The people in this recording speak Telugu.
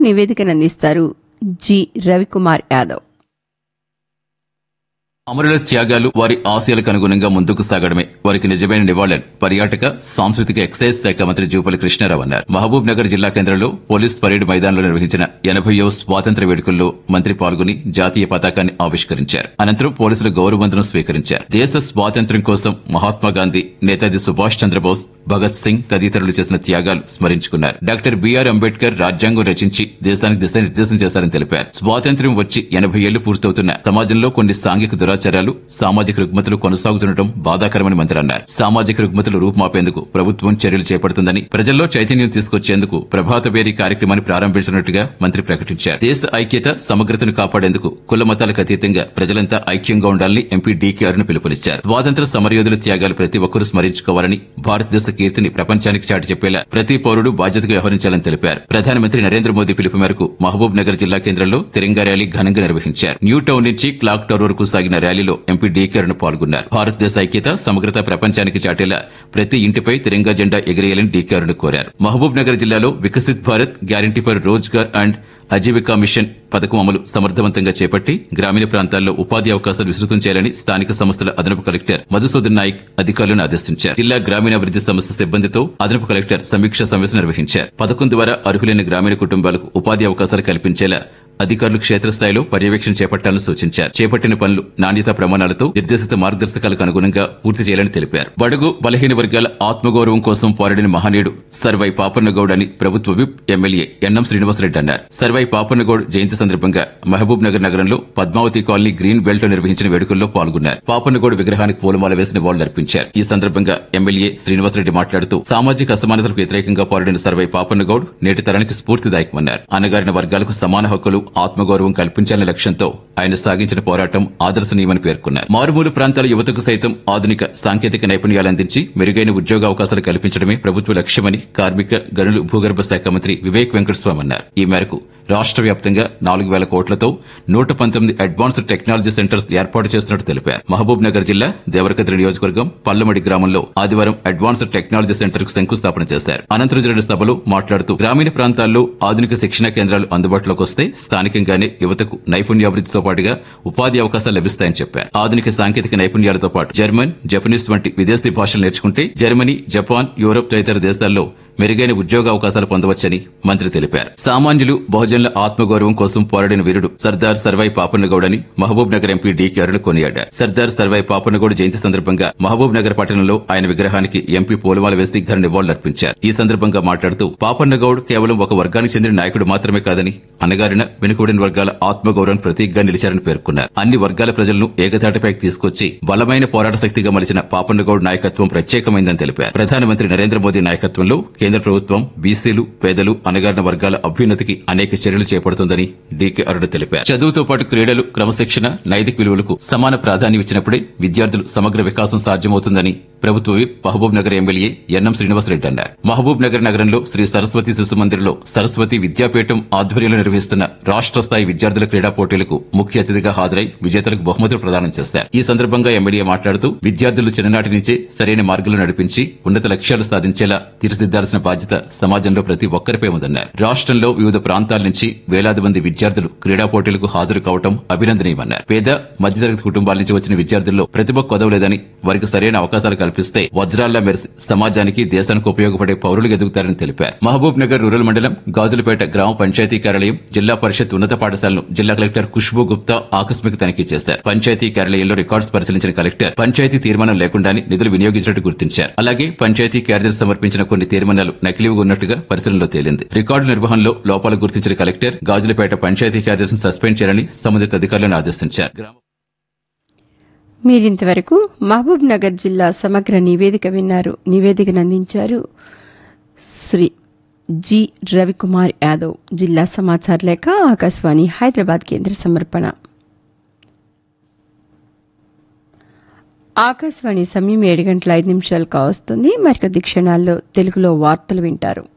నివేదికనందిస్తారు జి రవికుమార్ యాదవ్ అమరుల త్యాగాలు వారి ఆశయాలకు అనుగుణంగా ముందుకు సాగడమే వారికి నిజమైన నివాళులని పర్యాటక సాంస్కృతిక ఎక్సైజ్ శాఖ మంత్రి జూపల్లి కృష్ణారావు అన్నారు మహబూబ్ నగర్ జిల్లా కేంద్రంలో పోలీస్ పరేడ్ మైదానంలో నిర్వహించిన ఎనభైవ స్వాతంత్ర వేడుకల్లో మంత్రి పాల్గొని జాతీయ పతాకాన్ని ఆవిష్కరించారు అనంతరం పోలీసులు గౌరవవందనం స్వీకరించారు దేశ స్వాతంత్ర్యం కోసం మహాత్మా గాంధీ నేతాజీ సుభాష్ చంద్రబోస్ భగత్ సింగ్ తదితరులు చేసిన త్యాగాలు స్మరించుకున్నారు డాక్టర్ బిఆర్ అంబేద్కర్ రాజ్యాంగం రచించి దేశానికి దిశానిర్దేశం చేశారని తెలిపారు స్వాతంత్ర్యం వచ్చి ఎనభై ఏళ్లు పూర్తవుతున్న సమాజంలో కొన్ని సాంఘిక దురాచారాలు సామాజిక రుగ్మతలు కొనసాగుతుండటం బాధాకరమని మంత్రి అన్నారు సామాజిక రుగ్మతలు రూపుమాపేందుకు ప్రభుత్వం చర్యలు చేపడుతుందని ప్రజల్లో చైతన్యం తీసుకొచ్చేందుకు ప్రభాత బేరీ కార్యక్రమాన్ని ప్రారంభించినట్టుగా మంత్రి ప్రకటించారు దేశ ఐక్యత సమగ్రతను కాపాడేందుకు కుల మతాలకు అతీతంగా ప్రజలంతా ఐక్యంగా ఉండాలని ఎంపీ డీకే అరుణ్ పిలుపునిచ్చారు స్వాతంత్ర సమరయోధుల త్యాగాలు ప్రతి ఒక్కరూ స్మరించుకోవాలని భారతదేశ కీర్తిని ప్రపంచానికి చాటి చెప్పేలా ప్రతి పౌరుడు బాధ్యతగా వ్యవహరించాలని తెలిపారు ప్రధానమంత్రి నరేంద్ర మోదీ పిలుపు మేరకు మహబూబ్ నగర్ జిల్లా కేంద్రంలో తిరంగా ర్యాలీ ఘనంగా నిర్వహించారు న్యూ టౌన్ నుంచి క్లాక్ టవర్ వరకు సాగిన ర్యాలీలో ఎంపీ డీకే అరుణ్ పాల్గొన్నారు భారతదేశ ఐక్యత సమగ్రత ప్రపంచానికి చాటేలా ప్రతి ఇంటిపై తిరంగా జెండా ఎగిరేయాలని డీకే అరుణ్ కోరారు మహబూబ్ నగర్ జిల్లాలో Viksit Bharat guarantee for Rozgar and Ajeevika mission పథకం అమలు సమర్థవంతంగా చేపట్టి గ్రామీణ ప్రాంతాల్లో ఉపాధి అవకాశాలు విస్తృతం చేయాలని స్థానిక సంస్థల అదనపు కలెక్టర్ మధుసూదన్ నాయక్ అధికారులను ఆదేశించారు జిల్లా గ్రామీణాభివృద్ది సంస్థ సిబ్బందితో అదనపు కలెక్టర్ సమీక్షా సమావేశం నిర్వహించారు పథకం ద్వారా అర్హులైన గ్రామీణ కుటుంబాలకు ఉపాధి అవకాశాలు కల్పించేలా అధికారులు క్షేత్రస్థాయిలో పర్యవేక్షణ చేపట్టాలని సూచించారు చేపట్టిన పనులు నాణ్యతా ప్రమాణాలతో నిర్దేశిత మార్గదర్శకాలకు అనుగుణంగా పూర్తి చేయాలని తెలిపారు బడుగు బలహీన వర్గాల ఆత్మగౌరవం కోసం పోరాడిన మహనీయుడు సర్వై పాపన్నగౌడ్ అని ప్రభుత్వ విప్ ఎమ్మెల్యే ఎన్ఎం శ్రీనివాసరెడ్డి అన్నారు సర్వై పాపన్నగౌడ్ జయంతి సందర్భంగా మహబూబ్ నగర్ నగరంలో పద్మావతి కాలనీ గ్రీన్ బెల్ట్ లో నిర్వహించిన వేడుకల్లో పాల్గొన్నారు పాపన్నగౌడ్ విగ్రహానికి పూలమాల వేసిన నివాళులర్పించారు ఈ సందర్భంగా ఎమ్మెల్యే శ్రీనివాసరెడ్డి మాట్లాడుతూ సామాజిక అసమానతలకు వ్యతిరేకంగా పోరాడిన సర్వై పాపన్నగౌడ్ నేటి తరానికి స్ఫూర్తిదాయకమన్నారు అణగారిన వర్గాలకు సమాన హక్కులు ఆత్మగౌరవం కల్పించాలనే లక్ష్యంతో ఆయన సాగించిన పోరాటం ఆదర్శనీయమని పేర్కొన్నారు మారుమూల ప్రాంతాల యువతకు సైతం ఆధునిక సాంకేతిక నైపుణ్యాలు అందించి మెరుగైన ఉద్యోగ అవకాశాలు కల్పించడమే ప్రభుత్వ లక్ష్యమని కార్మిక గనులు భూగర్భ శాఖ మంత్రి వివేక్ వెంకటస్వామి అన్నారు ఈ మేరకు రాష్ట్ర వ్యాప్తంగా నాలుగు వేల కోట్లతో నూట పంతొమ్మిది అడ్వాన్స్డ్ టెక్నాలజీ సెంటర్స్ ఏర్పాటు చేస్తున్నట్టు తెలిపారు మహబూబ్ నగర్ జిల్లా దేవరకద్రి నియోజకవర్గం పల్లమడి గ్రామంలో ఆదివారం అడ్వాన్స్డ్ టెక్నాలజీ సెంటర్ కు శంకుస్థాపన చేశారు అనంతరం జరిగిన సభలో మాట్లాడుతూ గ్రామీణ ప్రాంతాల్లో ఆధునిక శిక్షణా కేంద్రాలు అందుబాటులోకి వస్తే స్థానికంగానే యువతకు నైపుణ్యాభివృద్ధితో పాటుగా ఉపాధి అవకాశాలు లభిస్తాయని చెప్పారు ఆధునిక సాంకేతిక నైపుణ్యాలతో పాటు జర్మన్ జపనీస్ వంటి విదేశీ భాషలు నేర్చుకుంటే జర్మనీ జపాన్ యూరప్ తదితర దేశాల్లో మెరుగైన ఉద్యోగ అవకాశాలు పొందవచ్చని మంత్రి తెలిపారు సామాన్యులు బహుజనుల ఆత్మగౌరవం కోసం పోరాడిన వీరుడు సర్దార్ సర్వై పాపన్నగౌడ్ అని Mahabubnagar MP DK Arun కొనియాడారు సర్దార్ సర్వై పాపన్నగౌడ్ జయంతి సందర్భంగా మహబూబ్ నగర్ పట్టణంలో ఆయన విగ్రహానికి ఎంపీ పూలమాల వేసి ఘన నివాళులర్పించారు ఈ సందర్భంగా మాట్లాడుతూ పాపన్నగౌడ్ కేవలం ఒక వర్గానికి చెందిన నాయకుడు మాత్రమే కాదని అన్నగారిన వెనుకబడిన వర్గాల ఆత్మగౌరవం ప్రతీకగా నిలిచారని పేర్కొన్నారు అన్ని వర్గాల ప్రజలను ఏకతాటిపైకి తీసుకొచ్చి బలమైన పోరాట శక్తిగా మలిచిన పాపన్నగౌడ్ నాయకత్వం ప్రత్యేకమైందని తెలిపారు ప్రధానమంత్రి నరేంద్ర మోదీ నాయకత్వంలో కేంద్ర ప్రభుత్వం బీసీలు పేదలు అణగారిన వర్గాల అభ్యున్నతికి అనేక చర్యలు చేపడుతుందని డీకే అరుణ తెలిపారు చదువుతో పాటు క్రీడలు క్రమశిక్షణ నైతిక విలువలకు సమాన ప్రాధాన్యం ఇచ్చినప్పుడే విద్యార్థులు సమగ్ర వికాసం సాధ్యమవుతుందని ప్రభుత్వ whip Mahabubnagar MLA NM Srinivasa Reddy అన్నారు మహబూబ్ నగర్ నగరంలో శ్రీ సరస్వతి శిశు మందిర్లో సరస్వతి విద్యాపీఠం ఆధ్వర్యంలో నిర్వహిస్తున్న రాష్ట్ర స్థాయి విద్యార్థుల క్రీడా పోటీలకు ముఖ్య అతిథిగా హాజరై విజేతలకు బహుమతులు ప్రదానం చేశారు ఈ సందర్భంగా ఎమ్మెల్యే మాట్లాడుతూ విద్యార్థులు చిన్ననాటి నుంచే సరైన మార్గంలో నడిపించి ఉన్నత లక్ష్యాలు సాధించేలా తీర్చిదిద్దాల్సిన బాధ్యత సమాజంలో ప్రతి ఒక్కరిపై ఉందన్నారు రాష్ట్రంలో వివిధ ప్రాంతాల నుంచి వేలాది మంది విద్యార్థులు క్రీడా పోటీలకు హాజరు కావడం అభినందనీయమన్నారు పేద మధ్యతరగతి కుటుంబాల నుంచి వచ్చిన విద్యార్థుల్లో ప్రతిభ కొదవలేదని వారికి సరైన అవకాశాలు కల్పిస్తే వజ్రాల్లా మెరిసి సమాజానికి దేశానికి ఉపయోగపడే పౌరులు ఎదుగుతారని తెలిపారు మహబూబ్ నగర్ రూరల్ మండలం గాజులపేట గ్రామ పంచాయతీ కార్యాలయం జిల్లా పరిషత్ ఉన్నత పాఠశాలను జిల్లా కలెక్టర్ ఖుష్బూ గుప్తా ఆకస్మిక తనిఖీ చేశారు పంచాయతీ కార్యాలయంలో రికార్డ్స్ పరిశీలించిన కలెక్టర్ పంచాయతీ తీర్మానం లేకుండానే నిధులు వినియోగించినట్టు గుర్తించారు అలాగే పంచాయతీ కార్యదర్శి సమర్పించిన కొన్ని తీర్మానాలు నకిలీగా ఉన్నట్టుగా పరిశీలనలో తేలింది రికార్డు నిర్వహణలో లోపాలు గుర్తించిన కలెక్టర్ గాజులపేట పంచాయతీ కార్యదర్శిని సస్పెండ్ చేయాలని సంబంధిత అధికారులను ఆదేశించారు గ్రామ మీరింతవరకు మహబూబ్ నగర్ జిల్లా సమగ్ర నివేదిక విన్నారు నివేదికను అందించారు శ్రీ జి రవికుమార్ యాదవ్ జిల్లా సమాచార లేఖ ఆకాశవాణి హైదరాబాద్ కేంద్ర సమర్పణ ఆకాశవాణి సమయం ఏడు గంటల ఐదు నిమిషాలు కావస్తుంది మరికొద్ది క్షణాల్లో తెలుగులో వార్తలు వింటారు